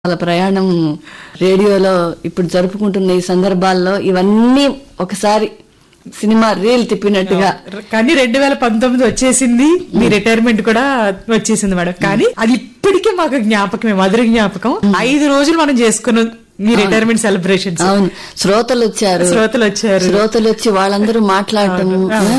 వాళ్ళ ప్రయాణం రేడియోలో ఇప్పుడు జరుపుకుంటున్న ఈ సందర్భాల్లో ఇవన్నీ ఒకసారి సినిమా రీల్ తిప్పినట్టుగా కానీ రెండు వేల పంతొమ్మిది వచ్చేసింది మీ రిటైర్మెంట్ కూడా వచ్చేసింది మేడం కానీ అది ఇప్పటికీ మాకు జ్ఞాపకమే మధుర జ్ఞాపకం ఐదు రోజులు మనం చేసుకున్నాం మీ రిటైర్మెంట్ సెలబ్రేషన్స్ అవును శ్రోతలు వచ్చారు శ్రోతలు వచ్చారు శ్రోతలు వచ్చి వాళ్ళందరూ మాట్లాడటము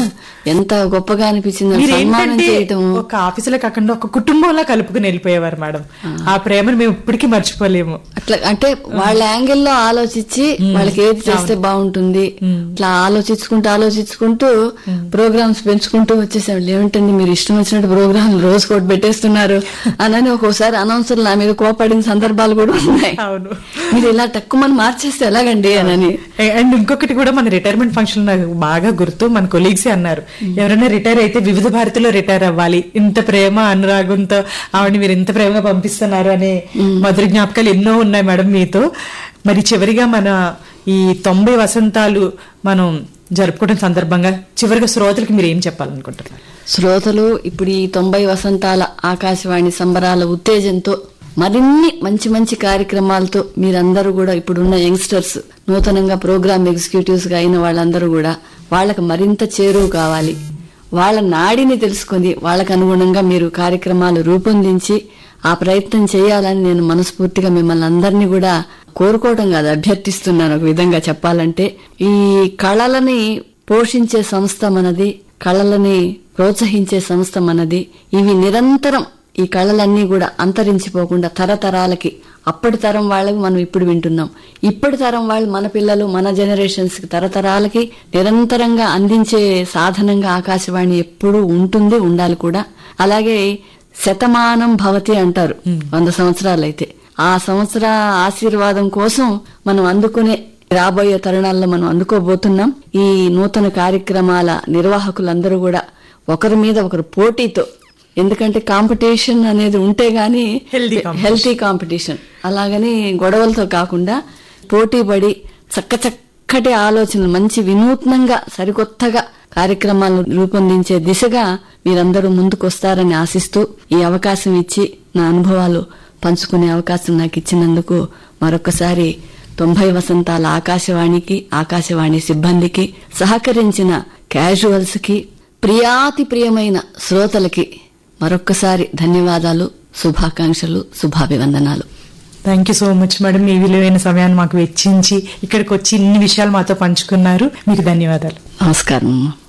ఎంత గొప్పగా అనిపించింది మీరు సన్మానం ఏంటంటే చేయటం ఒక ఆఫీసులో కాకుండా ఒక కుటుంబంలా కలుపుకుని వెళ్ళిపోయేవారు మేడం ఆ ప్రేమను మేము ఇప్పటికీ మర్చిపోలేము అట్లా అంటే వాళ్ళ యాంగిల్లో ఆలోచించి వాళ్ళకి ఏది చేస్తే బాగుంటుంది ఇట్లా ఆలోచించుకుంటూ ఆలోచించుకుంటూ ప్రోగ్రామ్స్ పెంచుకుంటూ వచ్చేసాడు ఏమిటండి మీరు ఇష్టం వచ్చినట్టు ప్రోగ్రామ్ రోజు కోటి పెట్టేస్తున్నారు అని ఒక్కోసారి అనౌన్సర్లు నా మీద కోపడిన సందర్భాలు కూడా ఉన్నాయి అవును మీరు ఇలా తక్కువని మార్చేస్తే ఎలాగండి అని అండ్ ఇంకొకటి కూడా మన రిటైర్మెంట్ ఫంక్షన్ నాకు బాగా గుర్తు మన కొలీగ్స్ అన్నారు ఎవరైనా రిటైర్ అయితే వివిధ భారతిలో రిటైర్ అవ్వాలి ఇంత ప్రేమ అనురాగంతో ఆవిడ మీరు ఇంత ప్రేమగా పంపిస్తున్నారు అనే మధుర జ్ఞాపకాలు ఎన్నో ఉన్నాయి మేడం మీతో మరి చివరిగా మన ఈ తొంభై వసంతాలు మనం జరుపుకోవడం సందర్భంగా చివరిగా శ్రోతలకి మీరు ఏం చెప్పాలనుకుంటున్నారు శ్రోతలు ఇప్పుడు ఈ తొంభై వసంతాల ఆకాశవాణి సంబరాల ఉత్తేజంతో మరిన్ని మంచి మంచి కార్యక్రమాలతో మీరందరూ కూడా ఇప్పుడున్న యంగ్స్టర్స్ నూతనంగా ప్రోగ్రామ్ ఎగ్జిక్యూటివ్స్ గా అయిన వాళ్ళందరూ కూడా వాళ్ళకి మరింత చేరువు కావాలి వాళ్ళ నాడిని తెలుసుకొని వాళ్ళకు అనుగుణంగా మీరు కార్యక్రమాలు రూపొందించి ఆ ప్రయత్నం చేయాలని నేను మనస్ఫూర్తిగా మిమ్మల్ని అందరినీ కూడా కోరుకోవడం కాదు అభ్యర్థిస్తున్నాను ఒక విధంగా చెప్పాలంటే ఈ కళలని పోషించే సంస్థ మనది కళలని ప్రోత్సహించే సంస్థ మనది ఇవి నిరంతరం ఈ కళలన్నీ కూడా అంతరించిపోకుండా తరతరాలకి అప్పటి తరం వాళ్ళకి మనం ఇప్పుడు వింటున్నాం ఇప్పటి తరం వాళ్ళు మన పిల్లలు మన జనరేషన్స్ కి తరతరాలకి నిరంతరంగా అందించే సాధనంగా ఆకాశవాణి ఎప్పుడూ ఉంటుంది ఉండాలి కూడా అలాగే శతమానం భవతి అంటారు వంద సంవత్సరాలైతే ఆ సంవత్సర ఆశీర్వాదం కోసం మనం అందుకునే రాబోయే తరుణాల్లో మనం అందుకోబోతున్నాం ఈ నూతన కార్యక్రమాల నిర్వాహకులందరూ కూడా ఒకరి మీద ఒకరు పోటీతో ఎందుకంటే కాంపిటీషన్ అనేది ఉంటే గాని Healthy competition. హెల్తీ కాంపిటీషన్ అలాగని గొడవలతో కాకుండా పోటీ పడి చక్క చక్కటి ఆలోచనలు మంచి వినూత్నంగా సరికొత్తగా కార్యక్రమాలను రూపొందించే దిశగా మీరందరూ ముందుకొస్తారని ఆశిస్తూ ఈ అవకాశం ఇచ్చి నా అనుభవాలు పంచుకునే అవకాశం నాకు ఇచ్చినందుకు మరొకసారి తొంభై వసంతాల ఆకాశవాణికి ఆకాశవాణి సిబ్బందికి సహకరించిన క్యాజువల్స్ కి ప్రియాతి ప్రియమైన శ్రోతలకి మరొక్కసారి ధన్యవాదాలు శుభాకాంక్షలు శుభాభివందనాలు thank you so much madam మీ విలువైన సమయాన్ని మాకు వెచ్చించి ఇక్కడికి వచ్చి ఇన్ని విషయాలు మాతో పంచుకున్నారు మీకు ధన్యవాదాలు నమస్కారం అమ్మా